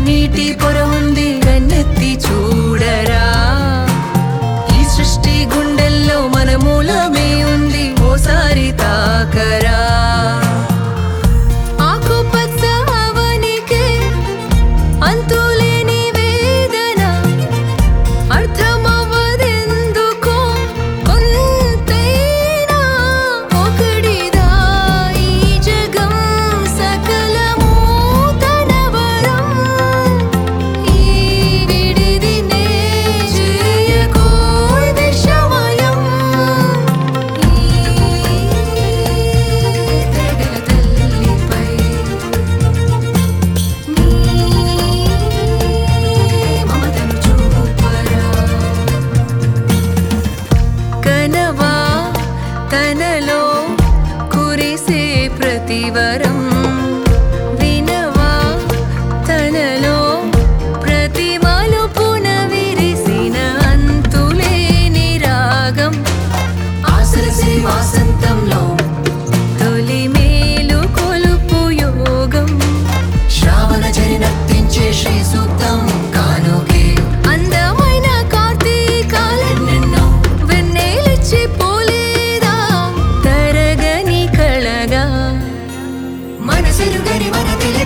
కన్నీటి పొర ఉంది కన్నెత్తి చూడరా ఈ సృష్టి గుండెల్లో మన మూలమే ఉంది ఓసారి తాకరా ఆకుపచ్చ అవనికే అంతులేని వేదన అర్థమవ్వదెందుకో కొంతైనా ఒకడిదా ఈ జగం సకలము తన వరం ఈ విడిదినే చేయకో విషమయం ఈ తెగల తల్లిపై నీ మమతను చూపరా కనవా తనలో కురిసే ప్రతివరం వినవా తనలో ప్రతి మలుపున విరిసిన అంతులేని రాగం ఆసరసి వాసంతంలో తొలి మేలు కొలుపు యోగం శ్రావణ జరి నర్తించే శ్రీ సూక్తం కానుకే అందమైన కార్తీకాలెన్నెన్నో వెన్నెలిచ్చి పోలేదా తరగని కళగా మనసెరుగని మన తెల